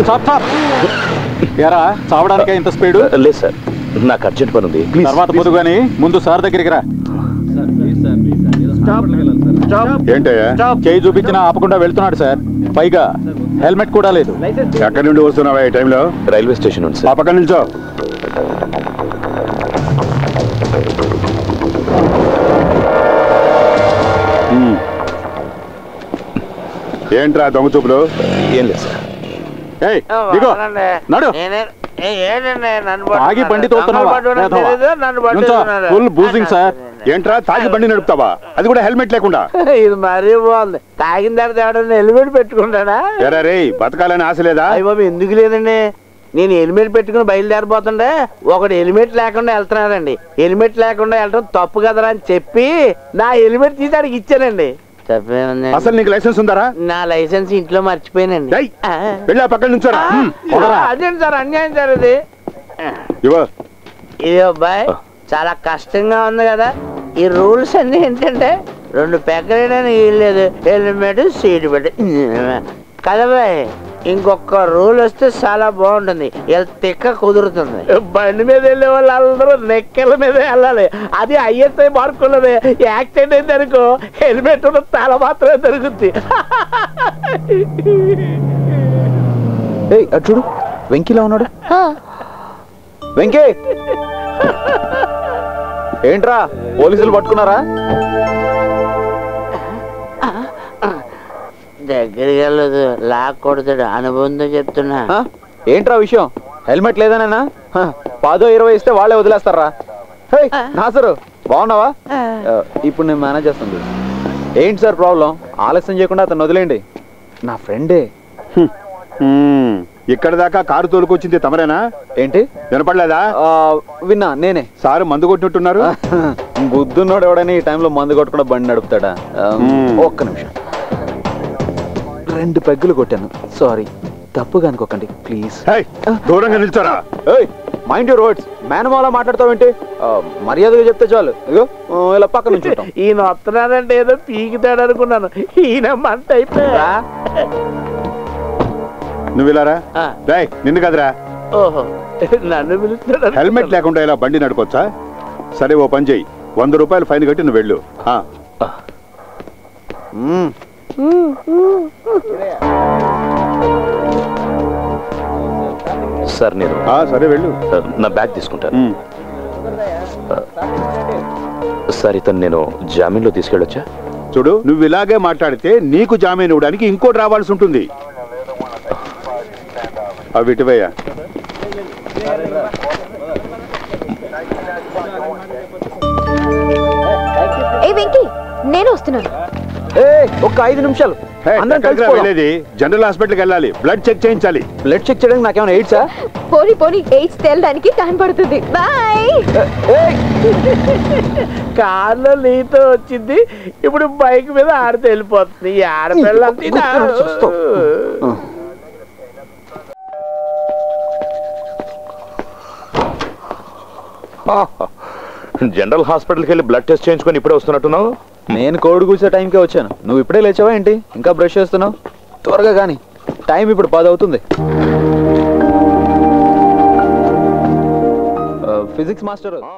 Chop chop ఎరా చావడానికే ఇంత speed లేదు సార్ నాకు అర్జెంట్ పని ఉంది ప్లీజ్ తర్వాత పొదుగు గాని ముందు సార్ దగ్గరికి రా ఏంటయ్యా చేయి చూపించినా ఆపకుండా వెళ్తున్నాడు సార్ పైగా హెల్మెట్ కూడా లేదు ఎక్కడి నుండి వస్తున్నావా ఈ టైంలో రైల్వే స్టేషన్ ఉంది ఆ సార్ పక్కన నిల్చో ఉమ్. ఏంట్రా దొంగ చూపులు ఏం లేదు సార్ ఏయ్ దిగో నడు తాగి బండి తోలుతున్నావా ఫుల్ బూజింగ్ సార్ ఏంట్రా తాగి బండి నడుపుతావా అది కూడా హెల్మెట్ లేకుండా ఇది మరీ బాగుంది తాగిన తర్వాత ఎవడన్నా హెల్మెట్ పెట్టుకుంటాడా ఎరా రే బతకాలని ఆశ లేదా అయ్య బాబు ఎందుకు లేదండి నేను హెల్మెట్ పెట్టుకుని బయలుదేరిపోతుండే ఒకడు హెల్మెట్ లేకుండా వెళ్తున్నాడండి హెల్మెట్ లేకుండా వెళ్ళడం తప్పు కదరా అని చెప్పి నా హెల్మెట్ తీసి ఆడికి ఇచ్చానండి తప్పేముంది అసలు నీకు లైసెన్స్ ఉందారా నా లైసెన్స్ ఇంట్లో మర్చిపోయానండి ఏయ్, ఆ. వెళ్ళి ఆ పక్కన నుంచోరా ఉమ్, పోదరా. అదేంటి సార్ అన్యాయం సార్ ఇది ఇవ్వు. ఇది అబ్బాయి చాలా కష్టంగా ఉంది కదా ఈ రూల్స్ అన్ని ఏంటంటే రెండు పెగ్గలేయడానికి వీల్లేదు హెల్మెట్ సీట్ పెట్టి కదా బాయ్ ఇంకొక రూల్ వస్తే చాలా బాగుంటుంది ఇలా తిక్క కుదురుతుంది బండి మీద వెళ్ళే వాళ్ళు అందరూ నెక్కల మీద వెళ్ళాలి అది ఐఎస్ఐ మార్కున్నది యాక్సిడెంట్ అయింది అనుకో హెల్మెట్ ఉన్న తల మాత్రమే దొరుకుద్ది ఏయ్ అటు చూడు వెంకీలా ఉన్నాడు వెంకీ ఏంట్రా పోలీసులు పట్టుకున్నారా దగ్గరికి వెళ్ళదు లాక్ కొడతాడు అనుభవంతో చెప్తున్నా ఆ? ఏంట్రా విషయం హెల్మెట్ లేదనేనా హ, పదో ఇరవై ఇస్తే వాళ్ళే వదిలేస్తారా హేయ్, నాసరు బాగున్నావా ఆ, ఇప్పుడు నేను మేనేజ్ చేస్తాను చూడు. ఏంటి సార్ ప్రాబ్లం ఆలస్యం చేయకుండా అతను వదిలేయండి నా ఫ్రెండే ఉమ్, ఇక్కడ దాకా కారు తోలుకొచ్చింది తమరేనా ఏంటి వినపడలేదా ఆ, విన్నా నేనే సారు మందు కొట్టినట్టున్నారు బుద్ధున్నోడు ఎవడని ఈ టైంలో మందు కొట్టకుండా బండి నడుపుతాడా ఆ, మ్మ్. ఒక్క నిమిషం రెండు పెగ్గులు కొట్టాను సారీ తప్పుగా అనుకోకండి ప్లీజ్ ఏయ్, దూరంగా నిల్చోరా మైండ్ యూర్ వర్డ్స్ మేనమాల మాట్లాడతావేంటి ఆ, మర్యాదగా చెప్తే చాలు ఇగో ఆ, ఇలా పక్క నుంచి ఉంటాం ఈయన వస్తున్నాడంటే ఏదో పీకుతాడు అనుకున్నాను ఈయన మంట అయిపోయా నువ్వు ఇలారా ఆ. రాయ్ నిన్ను కదరా ఓహో నన్ను పిలుస్తాడు హెల్మెట్ లేకుండా ఇలా బండి నడపొచ్చా సరే ఓ పని చెయ్యి వంద రూపాయలు ఫైన్ కట్టి నువ్వు వెళ్ళు ఆ, మ్మ్. సార్ నేను ఆ, సరే వెళ్ళు ఆ, నా బ్యాగ్ తీసుకుంటాను ఉమ్. సార్ ఇతను నేను జామీన్లో తీసుకెళ్ళొచ్చా చూడు నువ్వు ఇలాగే మాట్లాడితే నీకు జామీన్ ఇవ్వడానికి ఇంకోటి రావాల్సి ఉంటుంది అవి ఇటువయ్యా ఏ వెంకీ నేను వస్తున్నాను ఏ ఒక్క ఐదు నిమిషాలు హే, అందరం ఎక్కడికి రా కలిసిపోదాం. వెళ్ళేది జనరల్ హాస్పిటల్కి వెళ్ళాలి బ్లడ్ చెక్ చేయించాలి బ్లడ్ చెక్ చేయడానికి నాకేమైనా ఎయిడ్సా పోనీ పోనీ ఎయిడ్స్ తేలడానికి టైం పడుతుంది బాయ్ కార్లో నీతో వచ్చింది ఇప్పుడు బైక్ మీద ఆడితే వెళ్ళిపోతుంది ఈ ఆడపిల్ల అంతే నా- జనరల్ హాస్పిటల్కి వెళ్ళి బ్లడ్ టెస్ట్ చేయించుకొని ఇప్పుడే వస్తున్నట్టున్నావు నేను కోడి కూర్చే టైంకే వచ్చాను నువ్వు ఇప్పుడే లేచావా ఏంటి ఇంకా బ్రష్ చేస్తున్నావు త్వరగా కానీ టైం ఇప్పుడు పది అవుతుంది ఫిజిక్స్ మాస్టర్